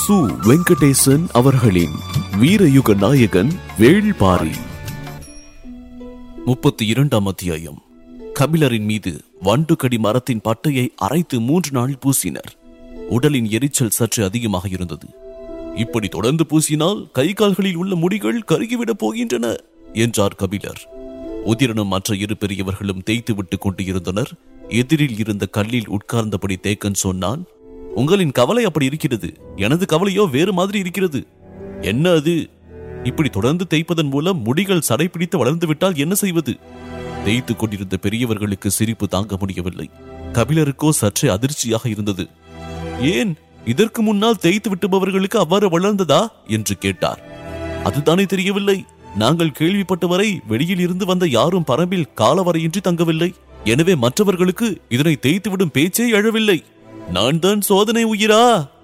சு வெங்கடேசன் அவர்களின் வீரயுக நாயகன் வேள்பாரி முப்பத்தி இரண்டாம் அத்தியாயம் கபிலரின் மீது வண்டுகடி மரத்தின் பட்டையை அரைத்து மூன்று நாள் பூசினர் உடலின் எரிச்சல் சற்று அதிகமாக இருந்தது இப்படி தொடர்ந்து பூசினால் கை கால்களில் உள்ள முடிகள் கருகிவிடப் போகின்றன என்றார் கபிலர் உதிரனும் மற்ற இரு பெரியவர்களும் தேய்த்து விட்டுக் கொண்டு இருந்தனர் எதிரில் இருந்த கல்லில் உட்கார்ந்தபடி தேக்கன் சொன்னான் உங்களின் கவலை அப்படி இருக்கிறது எனது கவலையோ வேறு மாதிரி இருக்கிறது என்ன அது இப்படி தொடர்ந்து தேய்ப்பதன் மூலம் முடிகள் சடை பிடித்து வளர்ந்து விட்டால் என்ன செய்வது தேய்த்துக் கொண்டிருந்த பெரியவர்களுக்கு சிரிப்பு தாங்க முடியவில்லை கபிலருக்கோ சற்றே அதிர்ச்சியாக இருந்தது ஏன் இதற்கு முன்னால் தேய்த்து விட்டுபவர்களுக்கு அவ்வாறு வளர்ந்ததா என்று கேட்டார் அதுதானே தெரியவில்லை நாங்கள் கேள்விப்பட்டவரை வெளியில் இருந்து வந்த யாரும் பரம்பில் காலவரையின்றி தங்கவில்லை எனவே மற்றவர்களுக்கு இதனை தேய்த்துவிடும் பேச்சே எழவில்லை நான் தான் சோதனை உயிரா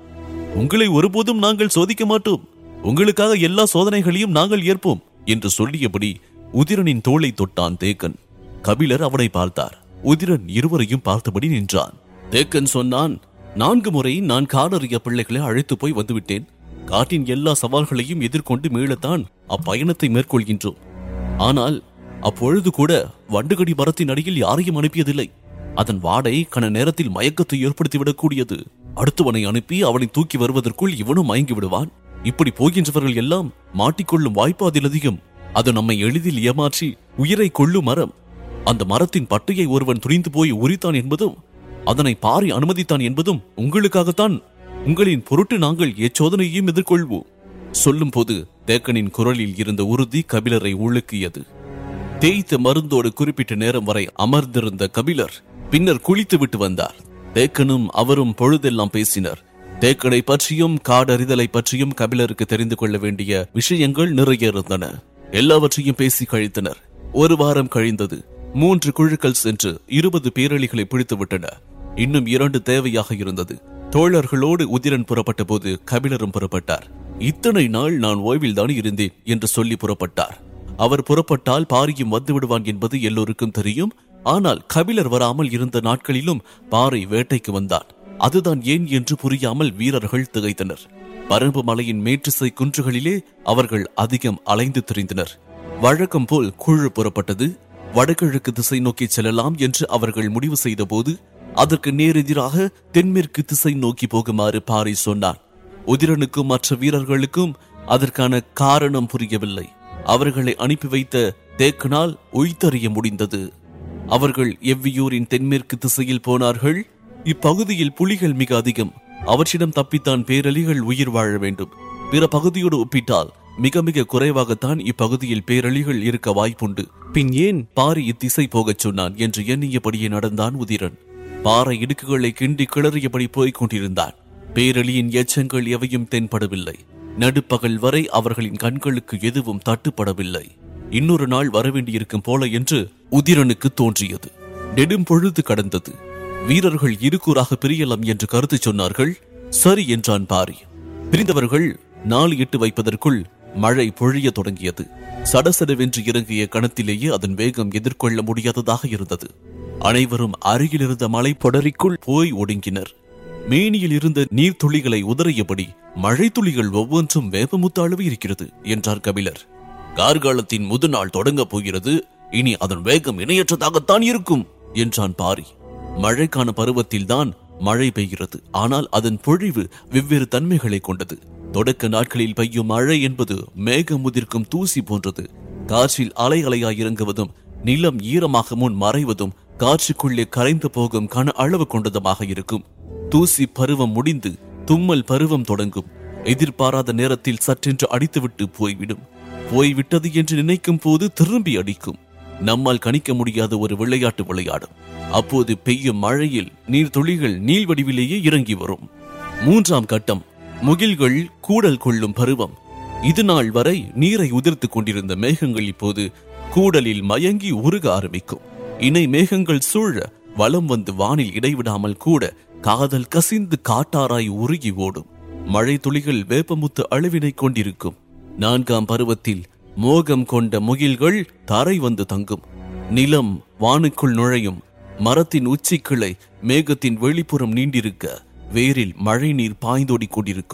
உங்களை ஒருபோதும் நாங்கள் சோதிக்க மாட்டோம் உங்களுக்காக எல்லா சோதனைகளையும் நாங்கள் ஏற்போம் என்று சொல்லியபடி உதிரனின் தோளை தொட்டான் தேக்கன் கபிலர் அவனை பார்த்தார் உதிரன் இருவரையும் பார்த்தபடி நின்றான் தேக்கன் சொன்னான் நான்கு முறை நான் காடறிய பிள்ளைகளை அழைத்து போய் வந்துவிட்டேன் காட்டின் எல்லா சவால்களையும் எதிர்கொண்டு மீளத்தான் அப்பயணத்தை மேற்கொள்கின்றோம் ஆனால் அப்பொழுது கூட வண்டுகடி மரத்தின் அடியில் யாரையும் அனுப்பியதில்லை அதன் வாடை கன நேரத்தில் மயக்கத்தை ஏற்படுத்திவிடக்கூடியது அடுத்தவனை அனுப்பி அவனை தூக்கி வருவதற்குள் இவனும் மயங்கி விடுவான் இப்படி போகின்றவர்கள் எல்லாம் மாட்டிக்கொள்ளும் வாய்ப்பு அதில் அதிகம் அது நம்மை எளிதில் ஏமாற்றி உயிரை கொள்ளும் மரம் அந்த மரத்தின் பட்டையை ஒருவன் துணிந்து போய் உரித்தான் என்பதும் அதனை பாரி அனுமதித்தான் என்பதும் உங்களுக்காகத்தான் உங்களின் பொருட்டு நாங்கள் எச்சோதனையையும் எதிர்கொள்வோம் சொல்லும் போது தேக்கனின் குரலில் இருந்த உறுதி கபிலரை உழுக்கியது தேய்த்த மருந்தோடு குறிப்பிட்ட நேரம் வரை அமர்ந்திருந்த கபிலர் பின்னர் குளித்து விட்டு வந்தார் தேக்கனும் அவரும் பொழுதெல்லாம் பேசினர் தேக்கனை பற்றியும் காடறிதலை பற்றியும் கபிலருக்கு தெரிந்து கொள்ள வேண்டிய விஷயங்கள் நிறைய இருந்தன எல்லாவற்றையும் பேசி கழித்தனர் ஒரு வாரம் கழிந்தது மூன்று குழுக்கள் சென்று இருபது பேரளிகளை பிடித்து விட்டன இன்னும் இரண்டு தேவையாக இருந்தது தோழர்களோடு உதிரன் புறப்பட்ட போது கபிலரும் புறப்பட்டார் இத்தனை நாள் நான் ஓய்வில் தான் இருந்தேன் என்று சொல்லி புறப்பட்டார் அவர் புறப்பட்டால் பாரியும் வந்து விடுவான் என்பது எல்லோருக்கும் தெரியும் ஆனால் கபிலர் வராமல் இருந்த நாட்களிலும் பாறை வேட்டைக்கு வந்தான் அதுதான் ஏன் என்று புரியாமல் வீரர்கள் திகைத்தனர் பரம்பு மலையின் மேற்றிசை குன்றுகளிலே அவர்கள் அதிகம் அலைந்து திரிந்தனர் வழக்கம் போல் குழு புறப்பட்டது வடகிழக்கு திசை நோக்கி செல்லலாம் என்று அவர்கள் முடிவு செய்தபோது அதற்கு நேரெதிராக தென்மேற்கு திசை நோக்கி போகுமாறு பாரி சொன்னான் உதிரனுக்கும் மற்ற வீரர்களுக்கும் அதற்கான காரணம் புரியவில்லை அவர்களை அனுப்பி வைத்த தேக்கனால் உய்தறிய முடிந்தது அவர்கள் எவ்வியூரின் தென்மேற்கு திசையில் போனார்கள் இப்பகுதியில் புலிகள் மிக அதிகம் அவற்றிடம் தப்பித்தான் பேரலிகள் உயிர் வாழ வேண்டும் பிற பகுதியோடு ஒப்பிட்டால் மிக மிக குறைவாகத்தான் இப்பகுதியில் பேரழிகள் இருக்க வாய்ப்புண்டு பின் ஏன் பாரி இத்திசை போகச் சொன்னான் என்று எண்ணியபடியே நடந்தான் உதிரன் பாறை இடுக்குகளை கிண்டி கிளறியபடி போய்க் கொண்டிருந்தான் பேரழியின் எச்சங்கள் எவையும் தென்படவில்லை நடுப்பகல் வரை அவர்களின் கண்களுக்கு எதுவும் தட்டுப்படவில்லை இன்னொரு நாள் வரவேண்டியிருக்கும் போல என்று உதிரனுக்கு தோன்றியது நெடும் பொழுது கடந்தது வீரர்கள் இருக்கூறாக பிரியலாம் என்று கருத்து சொன்னார்கள் சரி என்றான் பாரி பிரிந்தவர்கள் நாலு எட்டு வைப்பதற்குள் மழை பொழிய தொடங்கியது சடசடவென்று இறங்கிய கணத்திலேயே அதன் வேகம் எதிர்கொள்ள முடியாததாக இருந்தது அனைவரும் அருகிலிருந்த மலை பொடரிக்குள் போய் ஒடுங்கினர் மேனியில் இருந்த நீர்த்துளிகளை உதறியபடி மழை துளிகள் ஒவ்வொன்றும் வேப்பமுத்த அளவு இருக்கிறது என்றார் கபிலர் கார்காலத்தின் முதுநாள் தொடங்கப் போகிறது இனி அதன் வேகம் இணையற்றதாகத்தான் இருக்கும் என்றான் பாரி மழைக்கான பருவத்தில்தான் மழை பெய்கிறது ஆனால் அதன் பொழிவு வெவ்வேறு தன்மைகளை கொண்டது தொடக்க நாட்களில் பெய்யும் மழை என்பது மேகம் முதிர்க்கும் தூசி போன்றது காற்றில் அலை அலையாய் இறங்குவதும் நிலம் ஈரமாக முன் மறைவதும் காற்றுக்குள்ளே கரைந்து போகும் கன அளவு கொண்டதுமாக இருக்கும் தூசி பருவம் முடிந்து தும்மல் பருவம் தொடங்கும் எதிர்பாராத நேரத்தில் சற்றென்று அடித்துவிட்டு போய்விடும் போய்விட்டது என்று நினைக்கும் போது திரும்பி அடிக்கும் நம்மால் கணிக்க முடியாத ஒரு விளையாட்டு விளையாடும் அப்போது பெய்யும் மழையில் நீர்த்துளிகள் நீள் வடிவிலேயே இறங்கி வரும் மூன்றாம் கட்டம் முகில்கள் கூடல் கொள்ளும் பருவம் இது நாள் வரை நீரை உதிர்த்துக் கொண்டிருந்த மேகங்கள் இப்போது கூடலில் மயங்கி உருக ஆரம்பிக்கும் இணை மேகங்கள் சூழ வலம் வந்து வானில் இடைவிடாமல் கூட காதல் கசிந்து காட்டாராய் உருகி ஓடும் மழை துளிகள் வேப்பமுத்து அளவினை கொண்டிருக்கும் நான்காம் பருவத்தில் மோகம் கொண்ட முகில்கள் தரை வந்து தங்கும் நிலம் வானுக்குள் நுழையும் மரத்தின் உச்சி கிளை மேகத்தின் வெளிப்புறம் நீண்டிருக்க வேரில் மழை நீர் பாய்ந்தோடிக் கொண்டிருக்கும்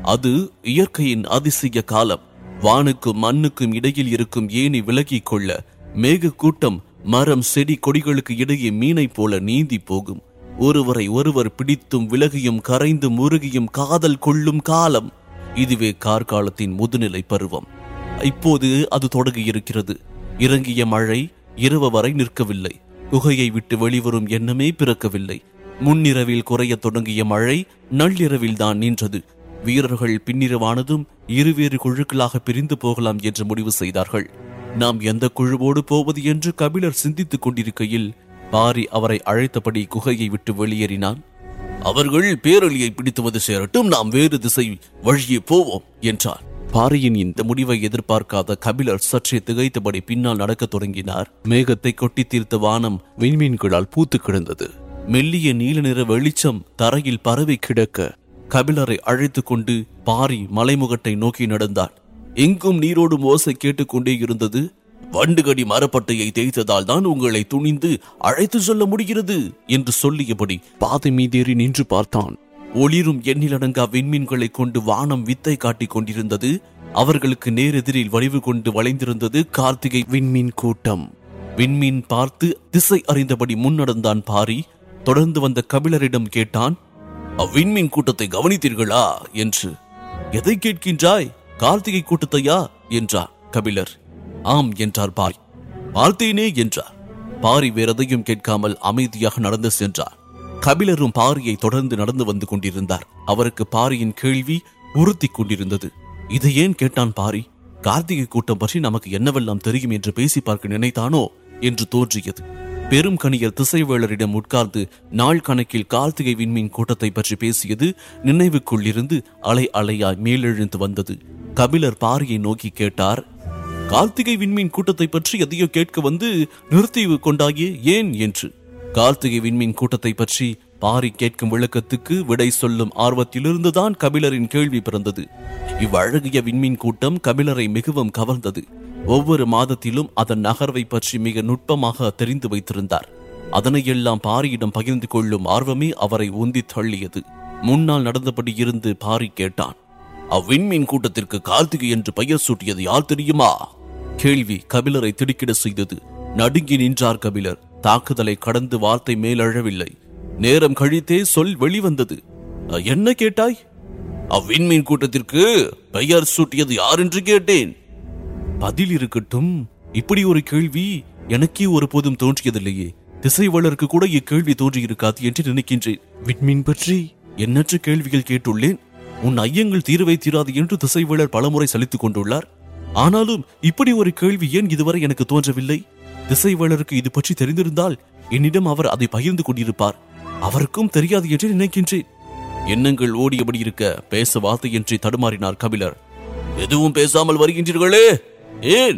அது இயற்கையின் அதிசய காலம் வானுக்கும் மண்ணுக்கும் இடையில் இருக்கும் ஏணி விலகிக் கொள்ள மேக கூட்டம் மரம் செடி கொடிகளுக்கு இடையே மீனைப் போல நீந்தி போகும் ஒருவரை ஒருவர் பிடித்தும் விலகியும் கரைந்தும் உருகியும் காதல் கொள்ளும் காலம் இதுவே கார்காலத்தின் முதுநிலை பருவம் இப்போது அது தொடங்கி இருக்கிறது இறங்கிய மழை இரவு வரை நிற்கவில்லை குகையை விட்டு வெளிவரும் எண்ணமே பிறக்கவில்லை முன்னிரவில் குறையத் தொடங்கிய மழை நள்ளிரவில் தான் நின்றது வீரர்கள் பின்னிரவானதும் இருவேறு குழுக்களாக பிரிந்து போகலாம் என்று முடிவு செய்தார்கள் நாம் எந்த குழுவோடு போவது என்று கபிலர் சிந்தித்துக் கொண்டிருக்கையில் பாரி அவரை அழைத்தபடி குகையை விட்டு வெளியேறினான் அவர்கள் பேரழியை பிடித்துவது சேரட்டும் நாம் வேறு திசை வழியே போவோம் என்றார் பாரியின் இந்த முடிவை எதிர்பார்க்காத கபிலர் சற்றே திகைத்தபடி பின்னால் நடக்கத் தொடங்கினார் மேகத்தை கொட்டி தீர்த்த வானம் விண்மீன்களால் பூத்து கிடந்தது மெல்லிய நீல நிற வெளிச்சம் தரையில் பரவி கிடக்க கபிலரை அழைத்துக் கொண்டு பாரி மலைமுகட்டை நோக்கி நடந்தான் எங்கும் நீரோடும் ஓசை கேட்டுக்கொண்டே இருந்தது வண்டுகடி மரப்பட்டையை தேய்த்ததால் தான் உங்களை துணிந்து அழைத்து சொல்ல முடிகிறது என்று சொல்லியபடி பாதை மீதேறி நின்று பார்த்தான் ஒளிரும் எண்ணிலடங்கா விண்மீன்களை கொண்டு வானம் வித்தை காட்டிக் கொண்டிருந்தது அவர்களுக்கு நேரெதிரில் வடிவு கொண்டு வளைந்திருந்தது கார்த்திகை விண்மீன் கூட்டம் விண்மீன் பார்த்து திசை அறிந்தபடி முன்னடந்தான் பாரி தொடர்ந்து வந்த கபிலரிடம் கேட்டான் அவ்விண்மீன் கூட்டத்தை கவனித்தீர்களா என்று எதை கேட்கின்றாய் கார்த்திகை கூட்டத்தையா என்றார் கபிலர் ஆம் என்றார் பாரி பார்த்தேனே என்றார் பாரி வேறெதையும் கேட்காமல் அமைதியாக நடந்து சென்றார் கபிலரும் பாரியை தொடர்ந்து நடந்து வந்து கொண்டிருந்தார் அவருக்கு பாரியின் கேள்வி உறுத்திக் கொண்டிருந்தது இதை ஏன் கேட்டான் பாரி கார்த்திகை கூட்டம் பற்றி நமக்கு என்னவெல்லாம் தெரியும் என்று பேசி பார்க்க நினைத்தானோ என்று தோன்றியது பெரும் கணியர் திசைவேளரிடம் உட்கார்ந்து நாள் கணக்கில் கார்த்திகை விண்மீன் கூட்டத்தை பற்றி பேசியது நினைவுக்குள் இருந்து அலை அலையாய் மேலெழுந்து வந்தது கபிலர் பாரியை நோக்கி கேட்டார் கார்த்திகை விண்மீன் கூட்டத்தை பற்றி எதையோ கேட்க வந்து நிறுத்தி கொண்டாயே ஏன் என்று கார்த்திகை விண்மீன் கூட்டத்தை பற்றி பாரி கேட்கும் விளக்கத்துக்கு விடை சொல்லும் ஆர்வத்திலிருந்துதான் கபிலரின் கேள்வி பிறந்தது இவ்வழகிய விண்மீன் கூட்டம் கபிலரை மிகவும் கவர்ந்தது ஒவ்வொரு மாதத்திலும் அதன் நகர்வை பற்றி மிக நுட்பமாக தெரிந்து வைத்திருந்தார் அதனையெல்லாம் பாரியிடம் பகிர்ந்து கொள்ளும் ஆர்வமே அவரை உந்தி தள்ளியது முன்னால் நடந்தபடி இருந்து பாரி கேட்டான் அவ்விண்மீன் கூட்டத்திற்கு கார்த்திகை என்று பெயர் சூட்டியது யார் தெரியுமா கேள்வி கபிலரை திடுக்கிட செய்தது நடுங்கி நின்றார் கபிலர் தாக்குதலை கடந்து வார்த்தை மேலழவில்லை நேரம் கழித்தே சொல் வெளிவந்தது "அ, என்ன கேட்டாய் அவ்விண்மீன் கூட்டத்திற்கு பெயர் சூட்டியது யார் என்று கேட்டேன் பதில் இருக்கட்டும் இப்படி ஒரு கேள்வி எனக்கே ஒரு போதும் தோன்றியதில்லையே திசைவாளருக்கு கூட இக்கேள்வி தோன்றியிருக்காது என்று நினைக்கின்றேன் விண்மீன் பற்றி எண்ணற்ற கேள்விகள் கேட்டுள்ளேன் உன் ஐயங்கள் தீர்வை தீராது என்று திசைவாளர் பலமுறை சலித்துக் கொண்டுள்ளார் ஆனாலும் இப்படி ஒரு கேள்வி ஏன் இதுவரை எனக்கு தோன்றவில்லை திசைவாளருக்கு இது பற்றி தெரிந்திருந்தால் என்னிடம் அவர் அதை பகிர்ந்து கொண்டிருப்பார் அவருக்கும் தெரியாது என்று நினைக்கின்றேன் எண்ணங்கள் ஓடியபடி இருக்க பேச வார்த்தையின்றி தடுமாறினார் கபிலர் எதுவும் பேசாமல் வருகின்றீர்களே ஏன்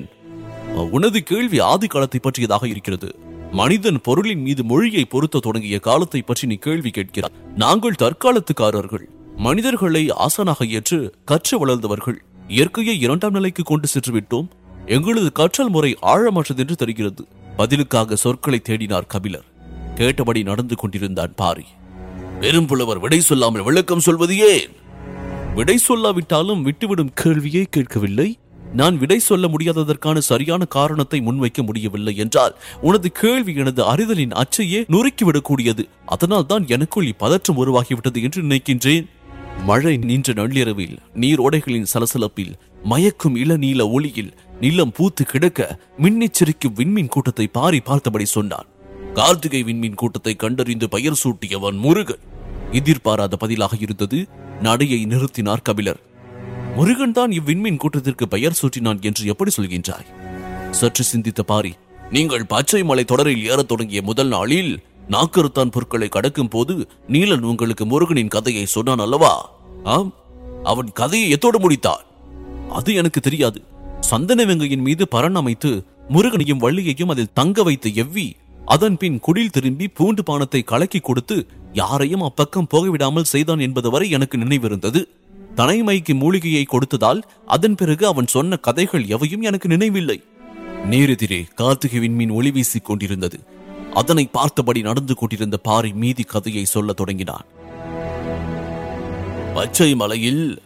உனது கேள்வி ஆதி காலத்தை பற்றியதாக இருக்கிறது மனிதன் பொருளின் மீது மொழியை பொருத்த தொடங்கிய காலத்தை பற்றி நீ கேள்வி கேட்கிறார் நாங்கள் தற்காலத்துக்காரர்கள் மனிதர்களை ஆசனாக ஏற்று கற்று வளர்ந்தவர்கள் இயற்கையை இரண்டாம் நிலைக்கு கொண்டு சென்று விட்டோம் எங்களது கற்றல் முறை ஆழமற்றது என்று தெரிகிறது பதிலுக்காக சொற்களை தேடினார் கபிலர் கேட்டபடி நடந்து கொண்டிருந்தான் பாரி பெரும்புலவர் விடை சொல்லாமல் விளக்கம் சொல்வது ஏன் விடை சொல்லாவிட்டாலும் விட்டுவிடும் கேள்வியே கேட்கவில்லை நான் விடை சொல்ல முடியாததற்கான சரியான காரணத்தை முன்வைக்க முடியவில்லை என்றால் உனது கேள்வி எனது அறிதலின் அச்சையே நொறுக்கிவிடக்கூடியது அதனால் தான் எனக்குள் இப்பதற்றம் உருவாகிவிட்டது என்று நினைக்கின்றேன் மழை நின்ற நள்ளிரவில் நீரோடைகளின் சலசலப்பில் மயக்கும் இளநீல ஒளியில் நிலம் பூத்து கிடக்க மின்னிச்சரிக்கும் விண்மீன் கூட்டத்தை பாரி பார்த்தபடி சொன்னான் கார்த்திகை விண்மீன் கூட்டத்தை கண்டறிந்து பெயர் சூட்டியவன் முருகன் எதிர்பாராத பதிலாக இருந்தது நடையை நிறுத்தினார் கபிலர் முருகன் தான் இவ்விண்மீன் கூட்டத்திற்கு பெயர் சூட்டினான் என்று எப்படி சொல்கின்றாய் சற்று சிந்தித்த பாரி நீங்கள் பச்சை மலை தொடரில் ஏறத் தொடங்கிய முதல் நாளில் நாக்கருத்தான் பொருட்களை கடக்கும் போது நீலன் உங்களுக்கு முருகனின் கதையை சொன்னான் அல்லவா ஆம் அவன் கதையை எத்தோடு முடித்தான் அது எனக்கு தெரியாது சந்தன வெங்கையின் மீது பரண் அமைத்து முருகனையும் வள்ளியையும் அதில் தங்க வைத்து எவ்வி அதன் பின் குடில் திரும்பி பூண்டு பானத்தை கலக்கி கொடுத்து யாரையும் அப்பக்கம் போக விடாமல் செய்தான் என்பது வரை எனக்கு நினைவிருந்தது தனைமைக்கு மூலிகையை கொடுத்ததால் அதன் பிறகு அவன் சொன்ன கதைகள் எவையும் எனக்கு நினைவில்லை நேரெதிரே கார்த்திகை விண்மீன் ஒளி வீசிக் கொண்டிருந்தது அதனை பார்த்தபடி நடந்து கொண்டிருந்த பாரி மீதி கதையை சொல்லத் தொடங்கினான் பச்சை மலையில்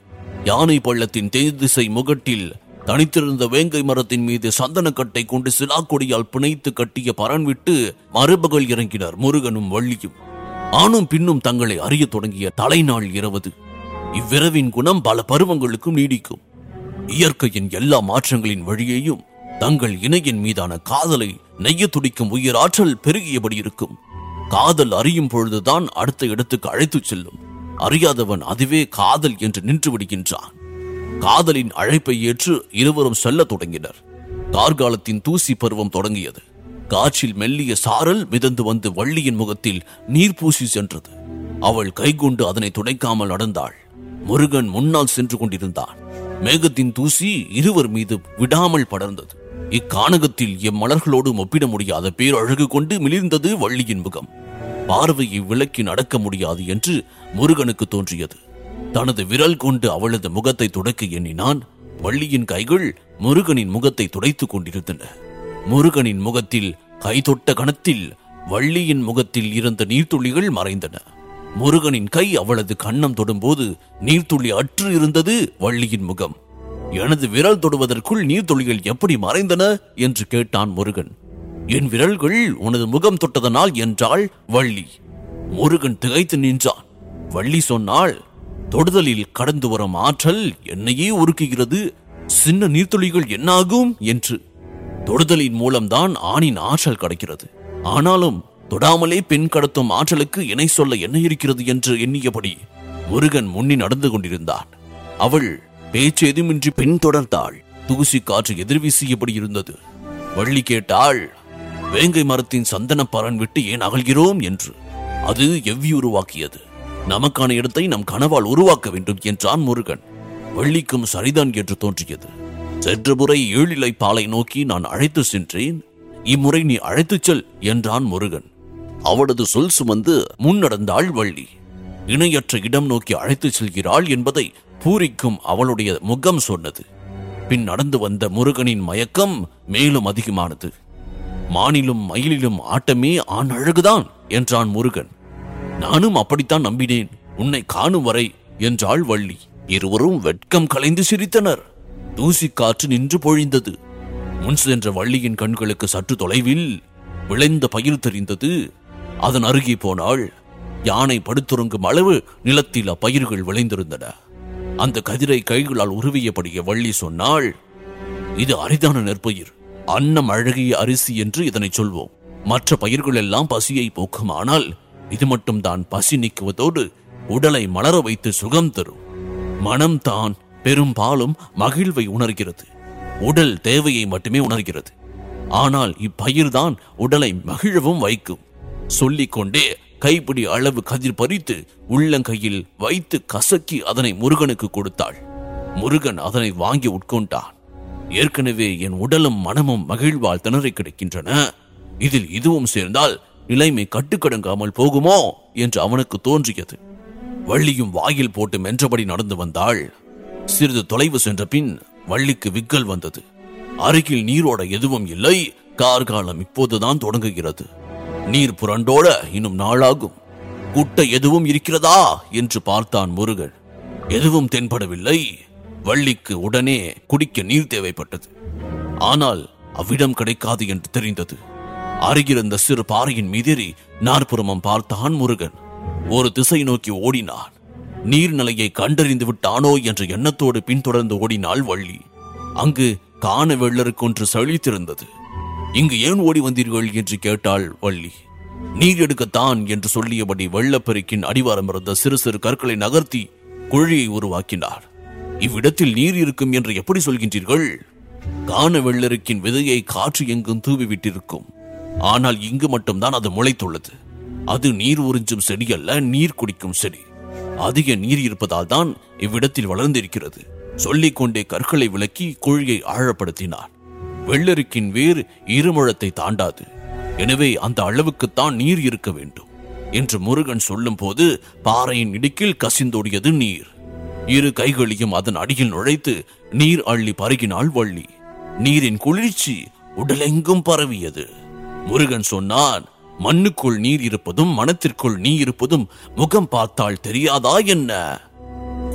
யானை பள்ளத்தின் தென்திசை முகட்டில் தனித்திருந்த வேங்கை மரத்தின் மீது சந்தனக்கட்டை கொண்டு சிலாக்கொடியால் பிணைத்து கட்டிய பரன் விட்டு மறுபகல் இறங்கினர் முருகனும் வள்ளியும் ஆணும் பின்னும் தங்களை அறியத் தொடங்கிய தலைநாள் இரவது இவ்விரவின் குணம் பல பருவங்களுக்கும் நீடிக்கும் இயற்கையின் எல்லா மாற்றங்களின் வழியேயும் தங்கள் இணையின் மீதான காதலை நெய்ய துடிக்கும் உயிராற்றல் பெருகியபடி இருக்கும் காதல் அறியும் பொழுதுதான் அடுத்த இடத்துக்கு அழைத்துச் செல்லும் அறியாதவன் அதுவே காதல் என்று நின்று விடுகின்றான் காதலின் அழைப்பை ஏற்று இருவரும் செல்லத் தொடங்கினர் கார்காலத்தின் தூசி பருவம் தொடங்கியது காற்றில் மெல்லிய சாரல் மிதந்து வந்து வள்ளியின் முகத்தில் நீர் பூசி சென்றது அவள் கைகொண்டு அதனை துடைக்காமல் நடந்தாள் முருகன் முன்னால் சென்று கொண்டிருந்தான் மேகத்தின் தூசி இருவர் மீது விடாமல் படர்ந்தது இக்கானகத்தில் எம்மலர்களோடு ஒப்பிட முடியாத பேரழகு கொண்டு மிளிர்ந்தது வள்ளியின் முகம் பார்வையை விலக்கி நடக்க முடியாது என்று முருகனுக்கு தோன்றியது தனது விரல் கொண்டு அவளது முகத்தை துடைக்க எண்ணினான் வள்ளியின் கைகள் முருகனின் முகத்தை துடைத்துக் கொண்டிருந்தன முருகனின் முகத்தில் கை தொட்ட கணத்தில் வள்ளியின் முகத்தில் இருந்த நீர்த்துளிகள் மறைந்தன முருகனின் கை அவளது கன்னம் தொடும்போது நீர்த்துளி அற்று இருந்தது வள்ளியின் முகம் எனது விரல் தொடுவதற்குள் நீர்த்துளிகள் எப்படி மறைந்தன என்று கேட்டான் முருகன் என் விரல்கள் உனது முகம் தொட்டதனால் என்றாள் வள்ளி முருகன் திகைத்து நின்றான் வள்ளி சொன்னாள் தொடுதலில் கடந்து வரும் ஆற்றல் என்னையே உருக்குகிறது சின்ன நீர்த்துளிகள் என்னாகும் என்று தொடுதலின் மூலம்தான் ஆணின் ஆற்றல் கிடைக்கிறது ஆனாலும் தொடாமலே பெண் கடத்தும் ஆற்றலுக்கு இணை சொல்ல என்ன இருக்கிறது என்று எண்ணியபடி முருகன் முன்னி நடந்து கொண்டிருந்தான் அவள் பேச்சு எதுமின்றி பின் தொடர்ந்தாள் தூசி காற்று எதிர்வீசியபடி இருந்தது வள்ளி கேட்டாள் வேங்கை மரத்தின் சந்தன பரன் விட்டு ஏன் அகல்கிறோம் என்று அது எவ்வி உருவாக்கியது நமக்கான இடத்தை நம் கனவால் உருவாக்க வேண்டும் என்றான் முருகன் வள்ளிக்கும் சரிதான் என்று தோன்றியது சென்ற முறை ஏழிலை பாலை நோக்கி நான் அழைத்து சென்றேன் இம்முறை நீ அழைத்துச் செல் என்றான் முருகன் அவளது சொல் சுமந்து முன்னடந்தாள் வள்ளி இணையற்ற இடம் நோக்கி அழைத்துச் செல்கிறாள் என்பதை பூரிக்கும் அவளுடைய முகம் சொன்னது பின் நடந்து வந்த முருகனின் மயக்கம் மேலும் அதிகமானது மானிலும் மயிலிலும் ஆட்டமே ஆண் அழகுதான் என்றான் முருகன் நானும் அப்படித்தான் நம்பினேன் உன்னை காணும் வரை என்றாள் வள்ளி இருவரும் வெட்கம் கலைந்து சிரித்தனர் தூசி காற்று நின்று பொழிந்தது முன் சென்ற வள்ளியின் கண்களுக்கு சற்று தொலைவில் விளைந்த பயிர் தெரிந்தது அதன் அருகே போனாள் யானை படுத்துறங்கும் அளவு நிலத்தில் அப்பயிர்கள் விளைந்திருந்தன அந்த கதிரை கைகளால் உருவியபடிய வள்ளி சொன்னாள் இது அரிதான நெற்பயிர் அன்னம் அழகிய அரிசி என்று இதனை சொல்வோம் மற்ற பயிர்கள் எல்லாம் பசியை போக்கும் ஆனால் இது மட்டும் தான் பசி நீக்குவதோடு உடலை மலர வைத்து சுகம் தரும் மனம்தான் பெரும்பாலும் மகிழ்வை உணர்கிறது உடல் தேவையை மட்டுமே உணர்கிறது ஆனால் இப்பயிர்தான் உடலை மகிழவும் வைக்கும் சொல்லிக்கொண்டே கைப்பிடி அளவு கதிர் பறித்து உள்ளங்கையில் வைத்து கசக்கி அதனை முருகனுக்கு கொடுத்தாள் முருகன் அதனை வாங்கி உட்கொண்டான் ஏற்கனவே என் உடலும் மனமும் மகிழ்வால் திணறி கிடக்கின்றன இதில் இதுவும் சேர்ந்தால் நிலைமை கட்டுக்கடங்காமல் போகுமோ என்று அவனுக்கு தோன்றியது வள்ளியும் வாயில் போட்டு மென்றபடி நடந்து வந்தாள் சிறிது தொலைவு சென்ற பின் வள்ளிக்கு விக்கல் வந்தது அருகில் நீரோட எதுவும் இல்லை கார்காலம் இப்போதுதான் தொடங்குகிறது நீர் புரண்டோட இன்னும் நாளாகும் குட்டை எதுவும் இருக்கிறதா என்று பார்த்தான் முருகன் எதுவும் தென்படவில்லை வள்ளிக்கு உடனே குடிக்க நீர் தேவைப்பட்டது ஆனால் அவ்விடம் கிடைக்காது என்று தெரிந்தது அருகிருந்த சிறு பாறையின் மீதேறி நாற்புறமும் பார்த்தான் முருகன் ஒரு திசை நோக்கி ஓடினான் நீர்நிலையை கண்டறிந்து விட்டானோ என்ற எண்ணத்தோடு பின்தொடர்ந்து ஓடினாள் வள்ளி அங்கு காண வெள்ளருக்கொன்று செழித்திருந்தது இங்கு ஏன் ஓடி வந்தீர்கள் என்று கேட்டாள் வள்ளி நீர் எடுக்கத்தான் என்று சொல்லியபடி வெள்ளப்பெருக்கின் அடிவாரம் இருந்த சிறு சிறு கற்களை நகர்த்தி குழியை உருவாக்கினார் இவ்விடத்தில் நீர் இருக்கும் என்று எப்படி சொல்கின்றீர்கள் காண வெள்ளருக்கின் விதையை காற்று எங்கும் தூவி விட்டிருக்கும் ஆனால் இங்கு மட்டும்தான் அது முளைத்துள்ளது அது நீர் உறிஞ்சும் செடி அல்ல நீர் குடிக்கும் செடி அதிக நீர் இருப்பதால் தான் இவ்விடத்தில் வளர்ந்திருக்கிறது சொல்லிக்கொண்டே கற்களை விலக்கி குழியை ஆழப்படுத்தினார் வெள்ளருக்கின் வேர் இருமுழத்தை தாண்டாது எனவே அந்த அளவுக்குத்தான் நீர் இருக்க வேண்டும் என்று முருகன் சொல்லும்போது பாறையின் இடுக்கில் கசிந்தோடியது நீர் இரு கைகளையும் அதன் அடியில் நுழைத்து நீர் அள்ளி பருகினாள் வள்ளி நீரின் குளிர்ச்சி உடலெங்கும் பரவியது முருகன் சொன்னான் மண்ணுக்குள் நீர் இருப்பதும் மனத்திற்குள் நீ இருப்பதும் முகம் பார்த்தால் தெரியாதா என்ன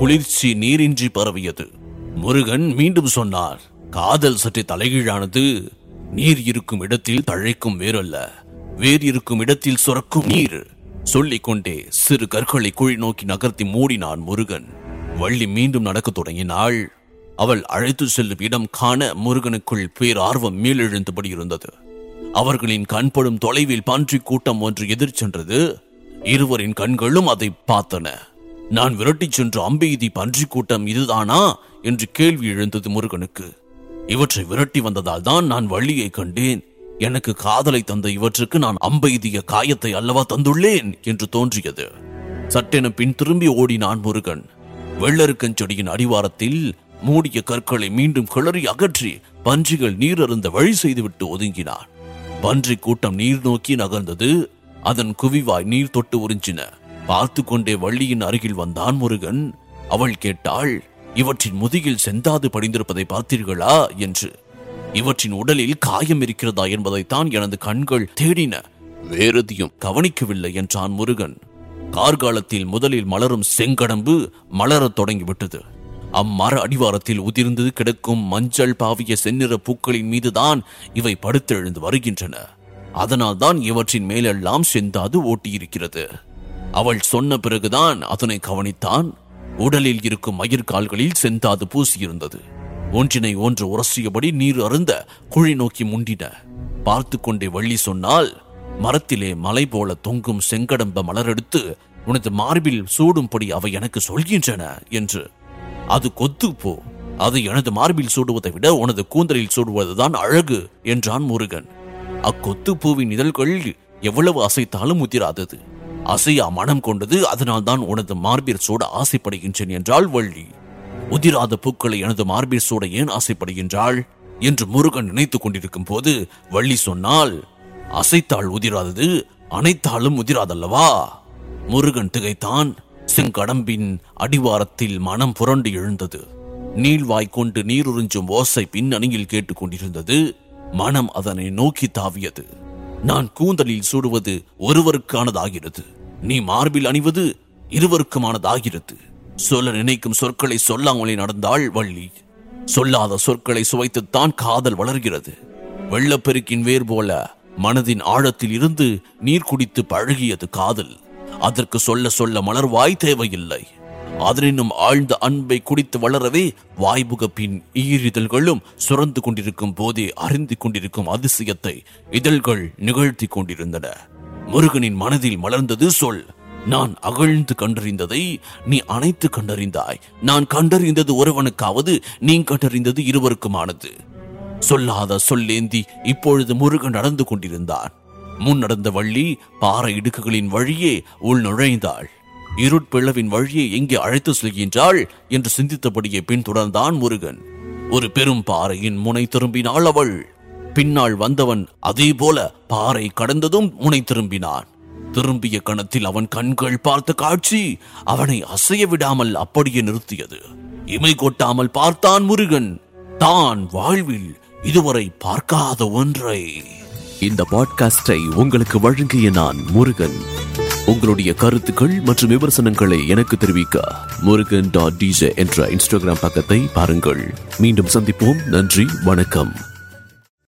குளிர்ச்சி நீரின்றி பரவியது முருகன் மீண்டும் சொன்னார் காதல் சற்று தலைகீழானது நீர் இருக்கும் இடத்தில் தழைக்கும் வேரல்ல வேர் இருக்கும் இடத்தில் சுரக்கும் நீர் சொல்லிக் கொண்டே சிறு கற்களை குழி நோக்கி நகர்த்தி மூடினான் முருகன் வள்ளி மீண்டும் நடக்கத் தொடங்கினாள் அவள் அழைத்து செல்லும் இடம் காண முருகனுக்குள் பேரார்வம் மேலெழுந்தபடி இருந்தது அவர்களின் கண்படும் தொலைவில் பன்றி கூட்டம் ஒன்று எதிர் சென்றது இருவரின் கண்களும் அதை பார்த்தன நான் விரட்டிச் சென்ற அம்பெய்தி பன்றி கூட்டம் இதுதானா என்று கேள்வி எழுந்தது முருகனுக்கு இவற்றை விரட்டி வந்ததால் தான் நான் வள்ளியை கண்டேன் எனக்கு காதலை தந்த இவற்றுக்கு நான் அம்பெய்திய காயத்தை அல்லவா தந்துள்ளேன் என்று தோன்றியது சட்டென பின் திரும்பி ஓடினான் முருகன் வெள்ளருக்கஞ்செடியின் அடிவாரத்தில் மூடிய கற்களை மீண்டும் கிளறி அகற்றி பன்றிகள் நீர் அருந்த வழி செய்துவிட்டு ஒதுங்கினான் பன்றி கூட்டம் நீர் நோக்கி நகர்ந்தது அதன் குவிவாய் நீர் தொட்டு உறிஞ்சின பார்த்து கொண்டே வள்ளியின் அருகில் வந்தான் முருகன் அவள் கேட்டாள் இவற்றின் முதுகில் செந்தாது படிந்திருப்பதை பார்த்தீர்களா என்று இவற்றின் உடலில் காயம் இருக்கிறதா என்பதைத்தான் எனது கண்கள் தேடின வேறெதையும் கவனிக்கவில்லை என்றான் முருகன் கார்காலத்தில் முதலில் மலரும் செங்கடம்பு மலரத் தொடங்கிவிட்டது அம்மர அடிவாரத்தில் உதிர்ந்து கிடக்கும் மஞ்சள் பாவிய செந்நிற பூக்களின் மீதுதான் இவை படுத்தெழுந்து வருகின்றன அதனால்தான் இவற்றின் மேலெல்லாம் செந்தாது ஓட்டியிருக்கிறது அவள் சொன்ன பிறகுதான் அதனை கவனித்தான் உடலில் இருக்கும் மயிர்கால்களில் செந்தாது பூசியிருந்தது ஒன்றினை ஒன்று உரசியபடி நீர் அருந்த குழி நோக்கி முண்டின பார்த்து கொண்டே வள்ளி சொன்னால் மரத்திலே மலை போல தொங்கும் செங்கடம்ப மலரெடுத்து உனது மார்பில் சூடும்படி அவை எனக்கு சொல்கின்றன என்று அது கொத்து போ அது எனது மார்பில் சூடுவதை விட உனது கூந்தலில் சூடுவதுதான் அழகு என்றான் முருகன் அக்கொத்து பூவின் இதழ்கள் எவ்வளவு அசைத்தாலும் உதிராதது அசையா மனம் கொண்டது அதனால்தான் உனது மார்பில் சூட ஆசைப்படுகின்றேன் என்றாள் வள்ளி உதிராத பூக்களை எனது மார்பில் சூட ஏன் ஆசைப்படுகின்றாள் என்று முருகன் நினைத்துக் கொண்டிருக்கும் போது வள்ளி சொன்னால் அசைத்தாள் உதிராதது அனைத்தாலும் உதிராதல்லவா முருகன் திகைத்தான் செங்கடம்பின் அடிவாரத்தில் மனம் புரண்டு எழுந்தது நீள்வாய் கொண்டு நீருறிஞ்சும் ஓசை பின்னணியில் கேட்டுக் கொண்டிருந்தது மனம் அதனை நோக்கி தாவியது நான் கூந்தலில் சூடுவது ஒருவருக்கானதாகிறது நீ மார்பில் அணிவது இருவருக்குமானதாகிறது சொல்ல நினைக்கும் சொற்களை சொல்லாமலே நடந்தாள் வள்ளி சொல்லாத சொற்களை சுவைத்துத்தான் காதல் வளர்கிறது வெள்ளப்பெருக்கின் வேர் போல மனதின் ஆழத்தில் இருந்து நீர் குடித்து பழகியது காதல் அதற்கு சொல்ல சொல்ல மலர்வாய் தேவையில்லை அதனினும் ஆழ்ந்த அன்பை குடித்து வளரவே வாய்புகப்பின் ஈரிதழ்களும் சுரந்து கொண்டிருக்கும் போதே அறிந்து கொண்டிருக்கும் அதிசயத்தை இதழ்கள் நிகழ்த்தி கொண்டிருந்தன முருகனின் மனதில் மலர்ந்தது சொல் நான் அகழ்ந்து கண்டறிந்ததை நீ அனைத்து கண்டறிந்தாய் நான் கண்டறிந்தது ஒருவனுக்காவது நீ கண்டறிந்தது இருவருக்குமானது சொல்லாத சொல்லேந்தி இப்பொழுது முருகன் நடந்து கொண்டிருந்தான் முன் நடந்த வள்ளி பாறை இடுக்குகளின் வழியே உள் நுழைந்தாள் இருட்பிளவின் வழியே எங்கே அழைத்து செல்கின்றாள் என்று சிந்தித்தபடியே பின்தொடர்ந்தான் முருகன் ஒரு பெரும் பாறையின் முனை திரும்பினாள் அவள் பின்னால் வந்தவன் அதே போல பாறை கடந்ததும் முனை திரும்பினான் திரும்பிய கணத்தில் அவன் கண்கள் பார்த்த காட்சி அவனை அசைய விடாமல் அப்படியே நிறுத்தியது இமை கொட்டாமல் பார்த்தான் முருகன் தான் வாழ்வில் இதுவரை பார்க்காத ஒன்றை இந்த பாட்காஸ்டை உங்களுக்கு வழங்கிய நான் முருகன் உங்களுடைய கருத்துக்கள் மற்றும் விமர்சனங்களை எனக்கு தெரிவிக்க முருகன் டாட் டிஜே என்ற இன்ஸ்டாகிராம் பக்கத்தை பாருங்கள் மீண்டும் சந்திப்போம் நன்றி வணக்கம்